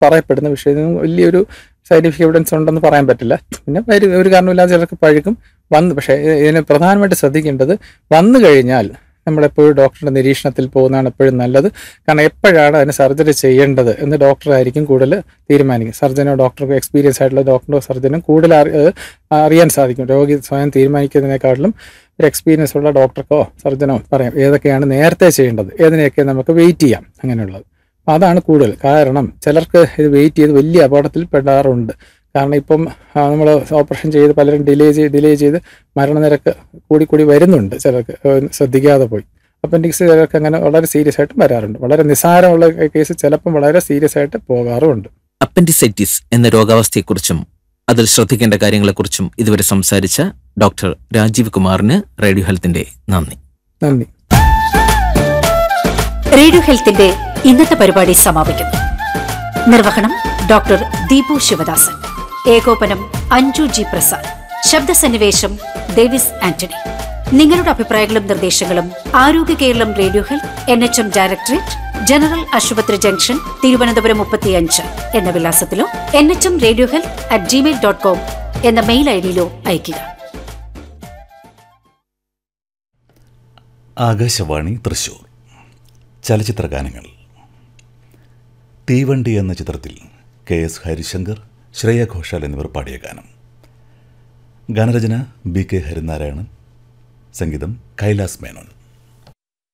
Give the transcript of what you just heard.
പറയപ്പെടുന്ന വിഷയം വലിയൊരു സയന്റിഫിക് എവിഡൻസ് ഉണ്ടെന്ന് പറയാൻ പറ്റില്ല പിന്നെ ഒരു- ഒരു കാരണമില്ലാതെ ചിലർക്ക് പഴുക്കും വന്ന് പക്ഷേ ഇ- ഇതിന് പ്രധാനമായിട്ട് ശ്രദ്ധിക്കേണ്ടത് വന്നു കഴിഞ്ഞാൽ നമ്മളെപ്പോഴും ഡോക്ടറുടെ നിരീക്ഷണത്തിൽ പോകുന്നതാണ് എപ്പോഴും നല്ലത് കാരണം എപ്പോഴാണ് അതിന് സർജറി ചെയ്യേണ്ടത് എന്ന് ഡോക്ടറായിരിക്കും കൂടുതൽ തീരുമാനിക്കും സർജനോ ഡോക്ടർക്കോ എക്സ്പീരിയൻസ് ആയിട്ടുള്ള ഡോക്ടറോ സർജനും കൂടുതൽ അറി- ഏഹ് അറിയാൻ സാധിക്കും രോഗി സ്വയം തീരുമാനിക്കുന്നതിനേക്കാട്ടിലും ഒരു എക്സ്പീരിയൻസ് ഉള്ള ഡോക്ടർക്കോ സർജനോ പറയാം ഏതൊക്കെയാണ് നേരത്തെ ചെയ്യേണ്ടത് ഏതിനെയൊക്കെ നമുക്ക് വെയിറ്റ് ചെയ്യാം അങ്ങനെയുള്ളത് അപ്പോൾ അതാണ് കൂടുതൽ കാരണം ചിലർക്ക് ഇത് വെയിറ്റ് ചെയ്ത് വലിയ അപകടത്തിൽ പെടാറുണ്ട് കാരണം ഇപ്പം നമ്മൾ ഓപ്പറേഷൻ ചെയ്ത് പലരും ഡിലേ ചെയ്ത് ഡിലേ ചെയ്ത് മരണനിരക്ക് കൂടി കൂടി വരുന്നുണ്ട് ചിലർക്ക് ഏഹ് ശ്രദ്ധിക്കാതെ പോയി അപ്പൻഡിക്സ് ചിലർക്ക് അങ്ങനെ വളരെ സീരിയസ് ആയിട്ട് വരാറുണ്ട് വളരെ നിസ്സാരമുള്ള കേസ് ചിലപ്പം വളരെ സീരിയസ് ആയിട്ട് പോകാറുമുണ്ട് അപ്പൻഡിസൈറ്റിസ് എന്ന രോഗാവസ്ഥയെക്കുറിച്ചും അതിൽ ശ്രദ്ധിക്കേണ്ട കാര്യങ്ങളെക്കുറിച്ചും ഇതുവരെ സംസാരിച്ച ഡോക്ടർ രാജീവ് കുമാറിന് റേഡിയോ ഹെൽത്തിന്റെ നന്ദി നന്ദി റേഡിയോ ഹെൽത്തിന്റെ ഇന്നത്തെ പരിപാടി സമാപിക്കുന്നു നിർവഹണം ഡോക്ടർ ദീപു ശിവദാസൻ ഏകോപനം അഞ്ജു ജി പ്രസാദ് ശബ്ദസന്നിവേശം ഡേവിസ് ആന്റണി നിങ്ങളുടെ അഭിപ്രായങ്ങളും നിർദ്ദേശങ്ങളും Arogya Keralam radio health N H M directorate general ആശുപത്രി ജംഗ്ഷൻ തിരുവനന്തപുരം മുപ്പത്തിയഞ്ച് എന്ന വിലാസത്തിലോ N H M radio health at Gmail dot com എന്ന മെയിൽ ഐ ഡിയിലോ അയയ്ക്കുക ആകാശവാണി തൃശൂർ ചലച്ചിത്ര ഗാനങ്ങൾ തീവണ്ടി എന്ന ചിത്രത്തിൽ കെ എസ് ഹരിശങ്കർ ശ്രേയ ഘോഷാൽ എന്നിവർ പാടിയ ഗാനം ഗാനരചന ബി കെ ഹരിനാരായണൻ സംഗീതം കൈലാസ് മേനോൻ